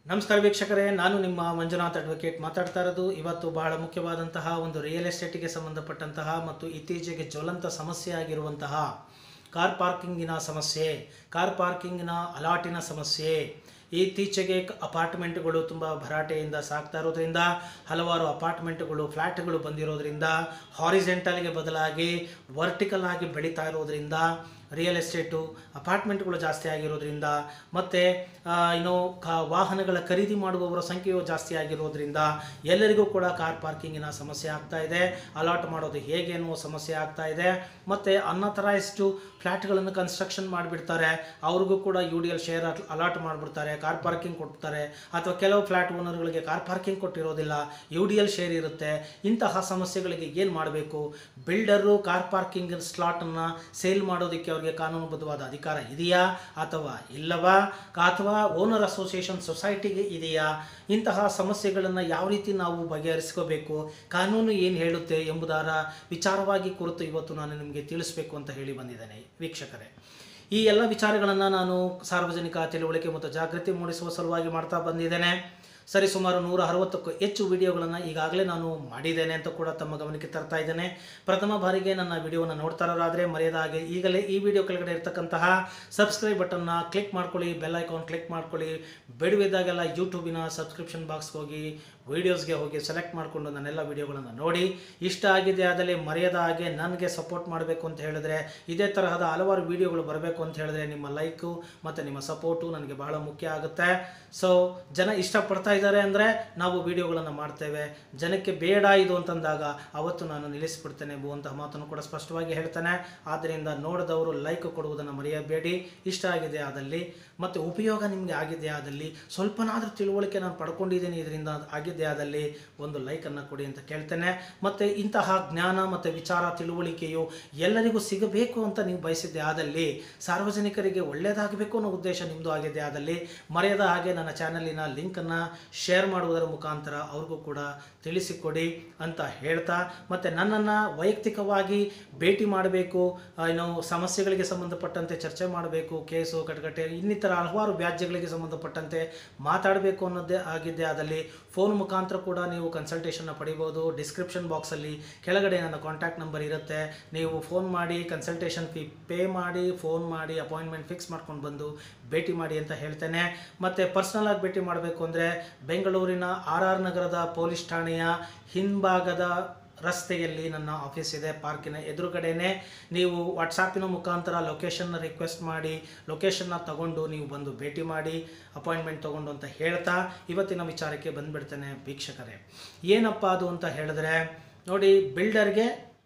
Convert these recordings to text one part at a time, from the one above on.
ನಮಸ್ಕಾರ ವೀಕ್ಷಕರೇ ನಾನು ನಿಮ್ಮ ಮಂಜುನಾಥ್ ಅಡ್ವೊಕೇಟ್ ಮಾತಾಡ್ತಾ ಇರೋದು ಇವತ್ತು ಬಹಳ ಮುಖ್ಯವಾದಂತಹ ಒಂದು ರಿಯಲ್ ಎಸ್ಟೇಟಿಗೆ ಸಂಬಂಧಪಟ್ಟಂತಹ ಮತ್ತು ಇತ್ತೀಚೆಗೆ ಜ್ವಲಂತ ಸಮಸ್ಯೆ ಆಗಿರುವಂತಹ ಕಾರ್ ಪಾರ್ಕಿಂಗಿನ ಸಮಸ್ಯೆ ಕಾರ್ ಪಾರ್ಕಿಂಗಿನ ಅಲಾಟಿನ ಸಮಸ್ಯೆ ಇತ್ತೀಚೆಗೆ ಕ- ಅಪಾರ್ಟ್ಮೆಂಟ್ಗಳು ತುಂಬ ಭರಾಟೆಯಿಂದ ಸಾಗ್ತಾ ಇರೋದ್ರಿಂದ ಹಲವಾರು ಅಪಾರ್ಟ್ಮೆಂಟ್ಗಳು ಫ್ಲ್ಯಾಟ್ಗಳು ಬಂದಿರೋದ್ರಿಂದ ಹಾರಿಜೆಂಟಲ್ಗೆ ಬದಲಾಗಿ ವರ್ಟಿಕಲ್ ಆಗಿ ಬೆಳೀತಾ ಇರೋದ್ರಿಂದ ರಿಯಲ್ ಎಸ್ಟೇಟು ಅಪಾರ್ಟ್ಮೆಂಟ್ಗಳು ಜಾಸ್ತಿ ಆಗಿರೋದ್ರಿಂದ ಮತ್ತು ಇನ್ನು ಕಾ ವಾಹನಗಳ ಖರೀದಿ ಮಾಡುವವರ ಸಂಖ್ಯೆಯು ಜಾಸ್ತಿ ಆಗಿರೋದ್ರಿಂದ ಎಲ್ಲರಿಗೂ ಕೂಡ ಕಾರ್ ಪಾರ್ಕಿಂಗಿನ ಸಮಸ್ಯೆ ಆಗ್ತಾ ಇದೆ ಅಲಾಟ್ ಮಾಡೋದು ಹೇಗೆ ಅನ್ನುವ ಸಮಸ್ಯೆ ಆಗ್ತಾ ಇದೆ ಮತ್ತು ಅನ್ಅಥರೈಸ್ಡು ಫ್ಲ್ಯಾಟ್ಗಳನ್ನು ಕನ್ಸ್ಟ್ರಕ್ಷನ್ ಮಾಡಿಬಿಡ್ತಾರೆ ಅವ್ರಿಗೂ ಕೂಡ U D L share allot ಮಾಡಿಬಿಡ್ತಾರೆ ಕಾರ್ ಪಾರ್ಕಿಂಗ್ ಕೊಡ್ತಾರೆ ಅಥವಾ ಕೆಲವು ಫ್ಲ್ಯಾಟ್ ಓನರ್ಗಳಿಗೆ ಕಾರ್ ಪಾರ್ಕಿಂಗ್ ಕೊಟ್ಟಿರೋದಿಲ್ಲ ಯು ಡಿ ಎಲ್ ಶೇರ್ ಇರುತ್ತೆ ಇಂತಹ ಸಮಸ್ಯೆಗಳಿಗೆ ಏನು ಮಾಡಬೇಕು ಬಿಲ್ಡರು ಕಾರ್ ಪಾರ್ಕಿಂಗ್ ಸ್ಲಾಟನ್ನು ಸೇಲ್ ಮಾಡೋದಕ್ಕೆ ಅವರಿಗೆ ಕಾನೂನುಬದ್ಧವಾದ ಅಧಿಕಾರ ಇದೆಯಾ ಅಥವಾ ಇಲ್ಲವಾ ಅಥವಾ ಓನರ್ ಅಸೋಸಿಯೇಷನ್ ಸೊಸೈಟಿಗೆ ಇದೆಯಾ ಇಂತಹ ಸಮಸ್ಯೆಗಳನ್ನು ಯಾವ ರೀತಿ ನಾವು ಬಗೆಹರಿಸ್ಕೋಬೇಕು ಕಾನೂನು ಏನು ಹೇಳುತ್ತೆ ಎಂಬುದರ ವಿಚಾರವಾಗಿ ಕುರಿತು ಇವತ್ತು ನಾನು ನಿಮಗೆ ತಿಳಿಸ್ಬೇಕು ಅಂತ ಹೇಳಿ ಬಂದಿದ್ದೇನೆ ವೀಕ್ಷಕರೇ ಈ ಎಲ್ಲ ವಿಚಾರಗಳನ್ನು ನಾನು ಸಾರ್ವಜನಿಕ ತಿಳುವಳಿಕೆ ಮತ್ತು ಜಾಗೃತಿ ಮೂಡಿಸುವ ಸಲುವಾಗಿ ಮಾಡ್ತಾ ಬಂದಿದ್ದೇನೆ ಸರಿ ಸುಮಾರು ನೂರ ಅರವತ್ತಕ್ಕೂ ಹೆಚ್ಚು ವಿಡಿಯೋಗಳನ್ನು ಈಗಾಗಲೇ ನಾನು ಮಾಡಿದ್ದೇನೆ ಅಂತ ಕೂಡ ತಮ್ಮ ಗಮನಕ್ಕೆ ತರ್ತಾ ಇದ್ದೇನೆ ಪ್ರಥಮ ಬಾರಿಗೆ ನನ್ನ ವಿಡಿಯೋವನ್ನು ನೋಡ್ತಾ ಇರೋರಾದರೆ ಮರೆಯದ ಹಾಗೆ ಈಗಲೇ ಈ ವಿಡಿಯೋ ಕೆಳಗಡೆ ಇರ್ತಕ್ಕಂತಹ ಸಬ್ಸ್ಕ್ರೈಬ್ ಬಟನ್ನ ಕ್ಲಿಕ್ ಮಾಡ್ಕೊಳ್ಳಿ ಬೆಲ್ ಐಕಾನ್ ಕ್ಲಿಕ್ ಮಾಡ್ಕೊಳ್ಳಿ ಬೇಡವಿದ್ದಾಗೆಲ್ಲ ಯೂಟ್ಯೂಬಿನ ಸಬ್ಸ್ಕ್ರಿಪ್ಷನ್ ಬಾಕ್ಸ್ಗೆ ಹೋಗಿ ವೀಡಿಯೋಸ್ಗೆ ಹೋಗಿ ಸೆಲೆಕ್ಟ್ ಮಾಡಿಕೊಂಡು ನನ್ನೆಲ್ಲ ವಿಡಿಯೋಗಳನ್ನು ನೋಡಿ ಇಷ್ಟ ಆಗಿದೆ ಆದಲ್ಲಿ ಮರೆಯದ ಹಾಗೆ ನನಗೆ ಸಪೋರ್ಟ್ ಮಾಡಬೇಕು ಅಂತ ಹೇಳಿದ್ರೆ ಇದೇ ತರಹದ ಹಲವಾರು ವಿಡಿಯೋಗಳು ಬರಬೇಕು ಅಂತ ಹೇಳಿದ್ರೆ ನಿಮ್ಮ ಲೈಕು ಮತ್ತು ನಿಮ್ಮ ಸಪೋರ್ಟು ನನಗೆ ಬಹಳ ಮುಖ್ಯ ಆಗುತ್ತೆ ಸೊ ಜನ ಇಷ್ಟಪಡ್ತಾ ಇದ್ದಾರೆ ಅಂದರೆ ನಾವು ವಿಡಿಯೋಗಳನ್ನು ಮಾಡ್ತೇವೆ ಜನಕ್ಕೆ ಬೇಡ ಇದು ಅಂತಂದಾಗ ಅವತ್ತು ನಾನು ನಿಲ್ಲಿಸ್ಬಿಡ್ತೇನೆ ಎಂಬುವಂತಹ ಮಾತನ್ನು ಕೂಡ ಸ್ಪಷ್ಟವಾಗಿ ಹೇಳ್ತೇನೆ ಆದ್ದರಿಂದ ನೋಡಿದವರು ಲೈಕ್ ಕೊಡುವುದನ್ನು ಮರೆಯಬೇಡಿ ಇಷ್ಟ ಆಗಿದೆ ಆದಲ್ಲಿ ಮತ್ತು ಉಪಯೋಗ ನಿಮಗೆ ಆಗಿದೆ ಆದಲ್ಲಿ ಸ್ವಲ್ಪನಾದರೂ ತಿಳುವಳಿಕೆ ನಾನು ಪಡ್ಕೊಂಡಿದ್ದೀನಿ ಇದರಿಂದ ಆಗಿದೆ ಆದಲ್ಲಿ ಒಂದು ಲೈಕನ್ನು ಕೊಡಿ ಅಂತ ಕೇಳ್ತೇನೆ ಮತ್ತು ಇಂತಹ ಜ್ಞಾನ ಮತ್ತು ವಿಚಾರ ತಿಳುವಳಿಕೆಯು ಎಲ್ಲರಿಗೂ ಸಿಗಬೇಕು ಅಂತ ನೀವು ಬಯಸಿದ್ದೆ ಆದಲ್ಲಿ ಸಾರ್ವಜನಿಕರಿಗೆ ಒಳ್ಳೆಯದಾಗಬೇಕು ಅನ್ನೋ ಉದ್ದೇಶ ನಿಮ್ಮದು ಆಗಿದೆ ಆದಲ್ಲಿ ಮರೆಯದ ಹಾಗೆ ನನ್ನ ಚಾನಲಿನ ಲಿಂಕನ್ನು ಶೇರ್ ಮಾಡುವುದರ ಮುಖಾಂತರ ಅವ್ರಿಗೂ ಕೂಡ ತಿಳಿಸಿಕೊಡಿ ಅಂತ ಹೇಳ್ತಾ ಮತ್ತು ನನ್ನನ್ನು ವೈಯಕ್ತಿಕವಾಗಿ ಭೇಟಿ ಮಾಡಬೇಕು ಏನು ಸಮಸ್ಯೆಗಳಿಗೆ ಸಂಬಂಧಪಟ್ಟಂತೆ ಚರ್ಚೆ ಮಾಡಬೇಕು ಕೇಸು ಕಟಕಟೆ ಇನ್ನಿತರ ಹಲವಾರು ವ್ಯಾಜ್ಯಗಳಿಗೆ ಸಂಬಂಧಪಟ್ಟಂತೆ ಮಾತಾಡಬೇಕು ಅನ್ನೋದೇ ಆಗಿದ್ದೇ ಆದಲ್ಲಿ ಫೋನ್ ಮುಖಾಂತರ ಕೂಡ ನೀವು ಕನ್ಸಲ್ಟೇಷನ್ನ ಪಡಿಬೋದು ಡಿಸ್ಕ್ರಿಪ್ಷನ್ ಬಾಕ್ಸಲ್ಲಿ ಕೆಳಗಡೆ ನನ್ನ ಕಾಂಟ್ಯಾಕ್ಟ್ ನಂಬರ್ ಇರುತ್ತೆ ನೀವು ಫೋನ್ ಮಾಡಿ ಕನ್ಸಲ್ಟೇಷನ್ ಫೀ ಪೇ ಮಾಡಿ ಫೋನ್ ಮಾಡಿ ಅಪಾಯಿಂಟ್ಮೆಂಟ್ ಫಿಕ್ಸ್ ಮಾಡ್ಕೊಂಡು ಬಂದು ಭೇಟಿ ಮಾಡಿ ಅಂತ ಹೇಳ್ತೇನೆ ಮತ್ತು ಪರ್ಸ್ನಲ್ ಆಗಿ ಭೇಟಿ ಮಾಡಬೇಕು ಅಂದರೆ ಬೆಂಗಳೂರಿನ ಆರ್ ಆರ್ ನಗರದ ಪೊಲೀಸ್ ಠಾಣೆಯ ಹಿಂಭಾಗದ ರಸ್ತೆಯಲ್ಲಿ ನನ್ನ ಆಫೀಸ್ ಇದೆ ಪಾರ್ಕಿನ ಎದುರುಗಡೆನೆ ನೀವು ವಾಟ್ಸಾಪಿನ ಮುಖಾಂತರ ಲೊಕೇಶನ್ನ ರಿಕ್ವೆಸ್ಟ್ ಮಾಡಿ ಲೊಕೇಶನ್ನ ತಗೊಂಡು ನೀವು ಬಂದು ಭೇಟಿ ಮಾಡಿ ಅಪಾಯಿಂಟ್ಮೆಂಟ್ ತಗೊಂಡು ಅಂತ ಹೇಳ್ತಾ ಇವತ್ತಿನ ವಿಚಾರಕ್ಕೆ ಬಂದುಬಿಡ್ತೇನೆ ವೀಕ್ಷಕರೇ ಏನಪ್ಪ ಅದು ಅಂತ ಹೇಳಿದ್ರೆ ನೋಡಿ ಬಿಲ್ಡರ್ಗೆ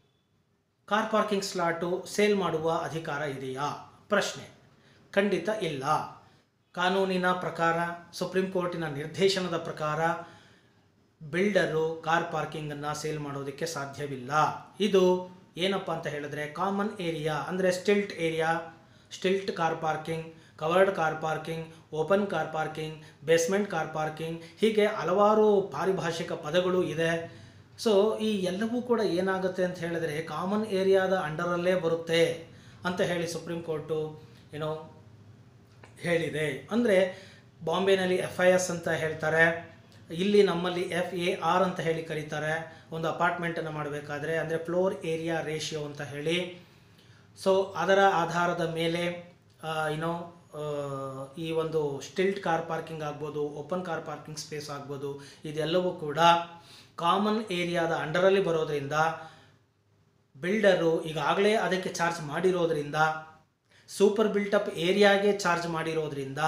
ಕಾರ್ ಪಾರ್ಕಿಂಗ್ ಸ್ಲಾಟು ಸೇಲ್ ಮಾಡುವ ಅಧಿಕಾರ ಇದೆಯಾ ಪ್ರಶ್ನೆ ಖಂಡಿತ ಇಲ್ಲ ಕಾನೂನಿನ ಪ್ರಕಾರ ಸುಪ್ರೀಂ ಕೋರ್ಟಿನ ನಿರ್ದೇಶನದ ಪ್ರಕಾರ ಬಿಲ್ಡರು ಕಾರ್ ಪಾರ್ಕಿಂಗನ್ನು ಸೇಲ್ ಮಾಡೋದಕ್ಕೆ ಸಾಧ್ಯವಿಲ್ಲ ಇದು ಏನಪ್ಪ ಅಂತ ಹೇಳಿದ್ರೆ ಕಾಮನ್ ಏರಿಯಾ ಅಂದರೆ stilt area stilt car parking covered car parking open car parking basement car parking ಹೀಗೆ ಹಲವಾರು ಪಾರಿಭಾಷಿಕ ಪದಗಳು ಇದೆ ಸೊ ಈ ಎಲ್ಲವೂ ಕೂಡ ಏನಾಗುತ್ತೆ ಅಂತ ಹೇಳಿದ್ರೆ ಕಾಮನ್ ಏರಿಯಾದ ಅಂಡರಲ್ಲೇ ಬರುತ್ತೆ ಅಂತ ಹೇಳಿ ಸುಪ್ರೀಂ ಕೋರ್ಟು ಏನೋ ಹೇಳಿದೆ ಅಂದರೆ ಬಾಂಬೆನಲ್ಲಿ ಎಫ್ ಐ ಎಸ್ ಅಂತ ಹೇಳ್ತಾರೆ ಇಲ್ಲಿ ನಮ್ಮಲ್ಲಿ ಎಫ್ ಎ ಆರ್ ಅಂತ ಹೇಳಿ ಕರೀತಾರೆ ಒಂದು ಅಪಾರ್ಟ್ಮೆಂಟನ್ನು ಮಾಡಬೇಕಾದ್ರೆ ಅಂದರೆ ಫ್ಲೋರ್ ಏರಿಯಾ ರೇಷಿಯೋ ಅಂತ ಹೇಳಿ ಸೊ ಅದರ ಆಧಾರದ ಮೇಲೆ ಏನೋ ಈ ಒಂದು ಸ್ಟಿಲ್ಟ್ ಕಾರ್ ಪಾರ್ಕಿಂಗ್ ಆಗ್ಬೋದು ಓಪನ್ ಕಾರ್ ಪಾರ್ಕಿಂಗ್ ಸ್ಪೇಸ್ ಆಗ್ಬೋದು ಇದೆಲ್ಲವೂ ಕೂಡ ಕಾಮನ್ ಏರಿಯಾದ ಅಂಡರಲ್ಲಿ ಬರೋದ್ರಿಂದ ಬಿಲ್ಡರು ಈಗಾಗಲೇ ಅದಕ್ಕೆ ಚಾರ್ಜ್ ಮಾಡಿರೋದ್ರಿಂದ ಸೂಪರ್ ಬಿಲ್ಟಪ್ ಏರಿಯಾಗೆ ಚಾರ್ಜ್ ಮಾಡಿರೋದ್ರಿಂದ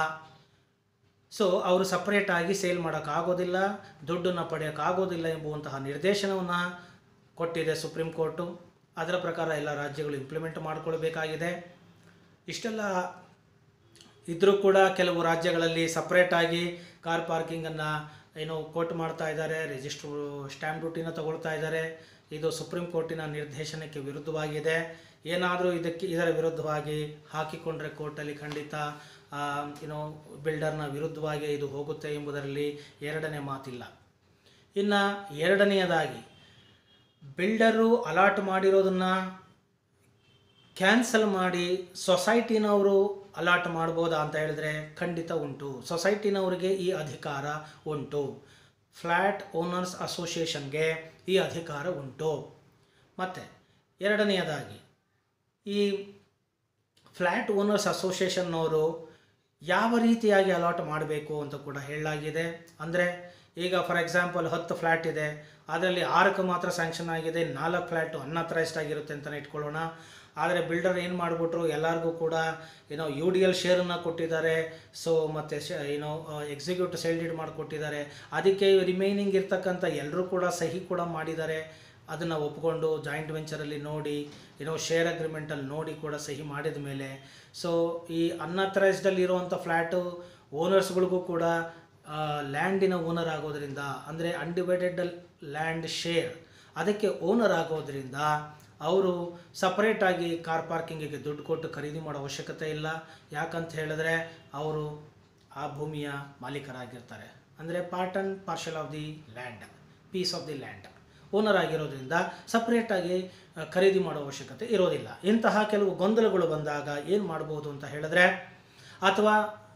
ಸೊ ಅವರು ಸಪ್ರೇಟಾಗಿ ಸೇಲ್ ಮಾಡೋಕ್ಕಾಗೋದಿಲ್ಲ ದುಡ್ಡನ್ನು ಪಡೆಯೋಕ್ಕಾಗೋದಿಲ್ಲ ಎಂಬುವಂತಹ ನಿರ್ದೇಶನವನ್ನು ಕೊಟ್ಟಿದೆ ಸುಪ್ರೀಂ ಕೋರ್ಟು ಅದರ ಪ್ರಕಾರ ಎಲ್ಲ ರಾಜ್ಯಗಳು ಇಂಪ್ಲಿಮೆಂಟ್ ಮಾಡಿಕೊಳ್ಬೇಕಾಗಿದೆ ಇಷ್ಟೆಲ್ಲ ಇದ್ದರೂ ಕೂಡ ಕೆಲವು ರಾಜ್ಯಗಳಲ್ಲಿ ಸಪ್ರೇಟಾಗಿ ಕಾರ್ ಪಾರ್ಕಿಂಗನ್ನು ಏನೋ ಕೋರ್ಟ್ ಮಾಡ್ತಾ ಇದ್ದಾರೆ ರಿಜಿಸ್ಟ್ರ್ ಸ್ಟ್ಯಾಂಪ್ ಡ್ಯೂಟಿನ ತಗೊಳ್ತಾ ಇದ್ದಾರೆ ಇದು ಸುಪ್ರೀಂ ಕೋರ್ಟಿನ ನಿರ್ದೇಶನಕ್ಕೆ ವಿರುದ್ಧವಾಗಿದೆ ಏನಾದರೂ ಇದಕ್ಕೆ ಇದರ ವಿರುದ್ಧವಾಗಿ ಹಾಕಿಕೊಂಡ್ರೆ ಕೋರ್ಟಲ್ಲಿ ಖಂಡಿತ ಏನೋ ಬಿಲ್ಡರ್ನ ವಿರುದ್ಧವಾಗಿ ಇದು ಹೋಗುತ್ತೆ ಎಂಬುದರಲ್ಲಿ ಎರಡನೇ ಮಾತಿಲ್ಲ ಇನ್ನು ಎರಡನೆಯದಾಗಿ ಬಿಲ್ಡರು ಅಲಾಟ್ ಮಾಡಿರೋದನ್ನು ಕ್ಯಾನ್ಸಲ್ ಮಾಡಿ ಸೊಸೈಟಿನವರು ಅಲಾಟ್ ಮಾಡ್ಬೋದಾ ಅಂತ ಹೇಳಿದ್ರೆ ಖಂಡಿತ ಉಂಟು ಸೊಸೈಟಿನವರಿಗೆ ಈ ಅಧಿಕಾರ ಉಂಟು ಫ್ಲ್ಯಾಟ್ ಓನರ್ಸ್ ಅಸೋಸಿಯೇಷನ್ಗೆ ಈ ಅಧಿಕಾರ ಉಂಟು ಮತ್ತು ಎರಡನೆಯದಾಗಿ ಈ ಫ್ಲ್ಯಾಟ್ ಓನರ್ಸ್ ಅಸೋಸಿಯೇಷನ್ನವರು ಯಾವ ರೀತಿಯಾಗಿ ಅಲಾಟ್ ಮಾಡಬೇಕು ಅಂತ ಕೂಡ ಹೇಳಲಾಗಿದೆ ಅಂದರೆ ಈಗ ಫಾರ್ ಎಕ್ಸಾಂಪಲ್ ಹತ್ತು ಫ್ಲ್ಯಾಟ್ ಇದೆ ಅದರಲ್ಲಿ ಆರಕ್ಕೆ ಮಾತ್ರ ಸ್ಯಾಂಕ್ಷನ್ ಆಗಿದೆ ನಾಲ್ಕು ಫ್ಲ್ಯಾಟು ಅನ್ಅಥರೈಸ್ಡ್ ಆಗಿರುತ್ತೆ ಅಂತಲೇ ಇಟ್ಕೊಳ್ಳೋಣ ಆದರೆ ಬಿಲ್ಡರ್ ಏನು ಮಾಡಿಬಿಟ್ರು ಎಲ್ಲರಿಗೂ ಕೂಡ ಏನೋ ಯು ಡಿ ಎಲ್ ಶೇರನ್ನು ಕೊಟ್ಟಿದ್ದಾರೆ ಸೊ ಮತ್ತು ಏನೋ ಎಕ್ಸಿಕ್ಯೂಟಿವ್ ಸೇಲ್ ಡೀಡ್ ಮಾಡಿಕೊಟ್ಟಿದ್ದಾರೆ ಅದಕ್ಕೆ ರಿಮೈನಿಂಗ್ ಇರ್ತಕ್ಕಂಥ ಎಲ್ಲರೂ ಕೂಡ ಸಹಿ ಕೂಡ ಮಾಡಿದ್ದಾರೆ ಅದನ್ನು ಒಪ್ಕೊಂಡು ಜಾಯಿಂಟ್ ವೆಂಚರಲ್ಲಿ ನೋಡಿ ಏನೋ ಶೇರ್ ಅಗ್ರಿಮೆಂಟಲ್ಲಿ ನೋಡಿ ಕೂಡ ಸಹಿ ಮಾಡಿದ ಮೇಲೆ ಸೊ ಈ ಅನ್ಅಥರೈಸ್ಡಲ್ಲಿ ಇರುವಂಥ ಫ್ಲ್ಯಾಟು ಓನರ್ಸ್ಗಳಿಗೂ ಕೂಡ ಲ್ಯಾಂಡಿನ ಓನರ್ ಆಗೋದ್ರಿಂದ ಅಂದರೆ ಅನ್ಡಿವೈಡೆಡ್ ಲ್ಯಾಂಡ್ ಶೇರ್ ಅದಕ್ಕೆ ಓನರ್ ಆಗೋದ್ರಿಂದ ಅವರು ಸಪ್ರೇಟಾಗಿ ಕಾರ್ ಪಾರ್ಕಿಂಗಿಗೆ ದುಡ್ಡು ಕೊಟ್ಟು ಖರೀದಿ ಮಾಡೋ ಅವಶ್ಯಕತೆ ಇಲ್ಲ ಯಾಕಂತ ಹೇಳಿದ್ರೆ ಅವರು ಆ ಭೂಮಿಯ ಮಾಲೀಕರಾಗಿರ್ತಾರೆ ಅಂದರೆ part and parcel of the land piece of the land owner ಆಗಿರೋದ್ರಿಂದ ಸಪ್ರೇಟಾಗಿ ಅಹ್, ಖರೀದಿ ಮಾಡೋ ಅವಶ್ಯಕತೆ ಇರೋದಿಲ್ಲ ಇಂತಹ ಕೆಲವು ಗೊಂದಲಗಳು ಬಂದಾಗ ಏನು ಮಾಡ್ಬೋದು ಅಂತ ಹೇಳಿದ್ರೆ ಅಥವಾ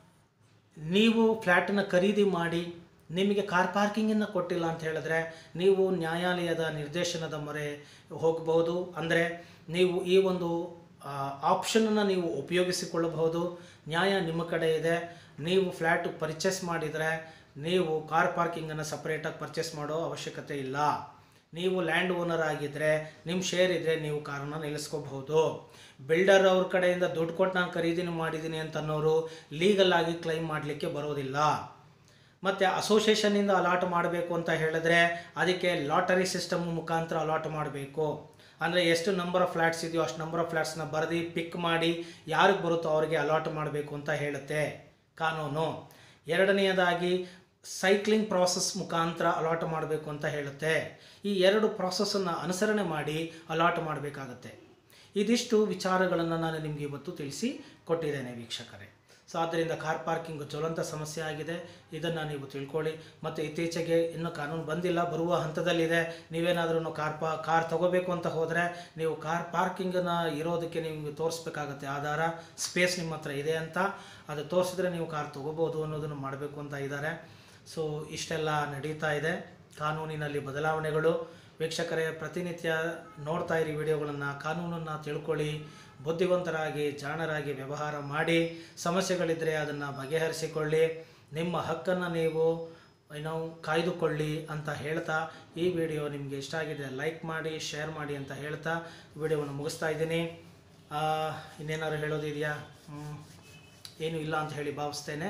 ನೀವು ಫ್ಲ್ಯಾಟನ್ನು ಖರೀದಿ ಮಾಡಿ ನಿಮಗೆ ಕಾರ್ ಪಾರ್ಕಿಂಗನ್ನು ಕೊಟ್ಟಿಲ್ಲ ಅಂತ ಹೇಳಿದ್ರೆ ನೀವು ನ್ಯಾಯಾಲಯದ ನಿರ್ದೇಶನದ ಮೊರೆ ಹೋಗಬಹುದು ಅಂದರೆ ನೀವು ಈ ಒಂದು ಆಪ್ಷನನ್ನು ನೀವು ಉಪಯೋಗಿಸಿಕೊಳ್ಳಬಹುದು ನ್ಯಾಯ ನಿಮ್ಮ ಕಡೆ ಇದೆ ನೀವು ಫ್ಲ್ಯಾಟು ಪರ್ಚೇಸ್ ಮಾಡಿದರೆ ನೀವು ಕಾರ್ ಪಾರ್ಕಿಂಗನ್ನು ಸಪ್ರೇಟಾಗಿ ಪರ್ಚೇಸ್ ಮಾಡೋ ಅವಶ್ಯಕತೆ ಇಲ್ಲ ನೀವು ಲ್ಯಾಂಡ್ ಓನರ್ ಆಗಿದ್ದರೆ ನಿಮ್ಮ ಶೇರ್ ಇದ್ದರೆ ನೀವು ಕಾರನ್ನು ನಿಲ್ಲಿಸ್ಕೋಬಹುದು ಬಿಲ್ಡರ್ ಅವ್ರ ಕಡೆಯಿಂದ ದುಡ್ಡು ಕೊಟ್ಟು ನಾನು ಖರೀದಿನ ಮಾಡಿದ್ದೀನಿ ಅಂತ ಅನ್ನೋರು ಲೀಗಲ್ ಆಗಿ ಕ್ಲೈಮ್ ಮಾಡಲಿಕ್ಕೆ ಬರೋದಿಲ್ಲ ಮತ್ತು ಅಸೋಸಿಯೇಷನ್ನಿಂದ ಅಲಾಟ್ ಮಾಡಬೇಕು ಅಂತ ಹೇಳಿದ್ರೆ ಅದಕ್ಕೆ ಲಾಟರಿ ಸಿಸ್ಟಮ್ ಮುಖಾಂತರ ಅಲಾಟ್ ಮಾಡಬೇಕು ಅಂದರೆ ಎಷ್ಟು ನಂಬರ್ ಆಫ್ ಫ್ಲ್ಯಾಟ್ಸ್ ಇದೆಯೋ ಅಷ್ಟು ನಂಬರ್ ಆಫ್ ಫ್ಲ್ಯಾಟ್ಸ್ನ ಬರೆದು ಪಿಕ್ ಮಾಡಿ ಯಾರಿಗೆ ಬರುತ್ತೋ ಅವರಿಗೆ ಅಲಾಟ್ ಮಾಡಬೇಕು ಅಂತ ಹೇಳುತ್ತೆ ಕಾನೂನು ಎರಡನೆಯದಾಗಿ ಸೈಕ್ಲಿಂಗ್ ಪ್ರಾಸೆಸ್ ಮುಖಾಂತರ ಅಲಾಟ್ ಮಾಡಬೇಕು ಅಂತ ಹೇಳುತ್ತೆ ಈ ಎರಡು ಪ್ರಾಸೆಸ್ಸನ್ನು ಅನುಸರಣೆ ಮಾಡಿ ಅಲಾಟ್ ಮಾಡಬೇಕಾಗತ್ತೆ ಇದಿಷ್ಟು ವಿಚಾರಗಳನ್ನು ನಾನು ನಿಮಗೆ ಇವತ್ತು ತಿಳಿಸಿ ಕೊಟ್ಟಿದ್ದೇನೆ ವೀಕ್ಷಕರೇ ಸೊ ಆದ್ದರಿಂದ ಕಾರ್ ಪಾರ್ಕಿಂಗ್ ಜ್ವಲಂತ ಸಮಸ್ಯೆ ಆಗಿದೆ ಇದನ್ನು ನೀವು ತಿಳ್ಕೊಳ್ಳಿ ಮತ್ತು ಇತ್ತೀಚೆಗೆ ಇನ್ನೂ ಕಾನೂನು ಬಂದಿಲ್ಲ ಬರುವ ಹಂತದಲ್ಲಿದೆ ನೀವೇನಾದ್ರೂ ಕಾರ್ ಪಾ ಕಾರ್ ತಗೋಬೇಕು ಅಂತ ಹೋದರೆ ನೀವು ಕಾರ್ ಪಾರ್ಕಿಂಗನ್ನು ಇರೋದಕ್ಕೆ ನಿಮಗೆ ತೋರಿಸ್ಬೇಕಾಗತ್ತೆ ಆಧಾರ ಸ್ಪೇಸ್ ನಿಮ್ಮ ಹತ್ರ ಇದೆ ಅಂತ ಅದು ತೋರಿಸಿದ್ರೆ ನೀವು ಕಾರ್ ತೊಗೋಬೋದು ಅನ್ನೋದನ್ನು ಮಾಡಬೇಕು ಅಂತ ಇದ್ದಾರೆ ಸೊ ಇಷ್ಟೆಲ್ಲ ನಡೀತಾ ಇದೆ ಕಾನೂನಿನಲ್ಲಿ ಬದಲಾವಣೆಗಳು ವೀಕ್ಷಕರೇ ಪ್ರತಿನಿತ್ಯ ನೋಡ್ತಾ ಇರಿ ವಿಡಿಯೋಗಳನ್ನು ಕಾನೂನನ್ನು ತಿಳ್ಕೊಳ್ಳಿ ಬುದ್ಧಿವಂತರಾಗಿ ಜಾಣರಾಗಿ ವ್ಯವಹಾರ ಮಾಡಿ ಸಮಸ್ಯೆಗಳಿದ್ದರೆ ಅದನ್ನು ಬಗೆಹರಿಸಿಕೊಳ್ಳಿ ನಿಮ್ಮ ಹಕ್ಕನ್ನು ನೀವು ಏನೋ ಕಾಯ್ದುಕೊಳ್ಳಿ ಅಂತ ಹೇಳ್ತಾ ಈ ವಿಡಿಯೋ ನಿಮಗೆ ಇಷ್ಟ ಆಗಿದೆ ಲೈಕ್ ಮಾಡಿ ಶೇರ್ ಮಾಡಿ ಅಂತ ಹೇಳ್ತಾ ವಿಡಿಯೋವನ್ನು ಮುಗಿಸ್ತಾ ಇದ್ದೀನಿ ಆ, ಇನ್ನೇನಾದ್ರು ಹೇಳೋದಿದೆಯಾ ಹ್ಮ್. ಏನೂ ಇಲ್ಲ ಅಂತ ಹೇಳಿ ಭಾವಿಸ್ತೇನೆ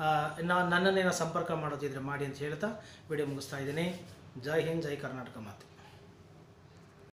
ನಾನು ನನ್ನನ್ನೇನೋ ಸಂಪರ್ಕ ಮಾಡೋದಿದ್ರೆ ಮಾಡಿ ಅಂತ ಹೇಳ್ತಾ ವಿಡಿಯೋ ಮುಗಿಸ್ತಾ ಇದ್ದೀನಿ ಜೈ ಹಿಂದ್ ಜೈ ಕರ್ನಾಟಕ ಮಾತೆ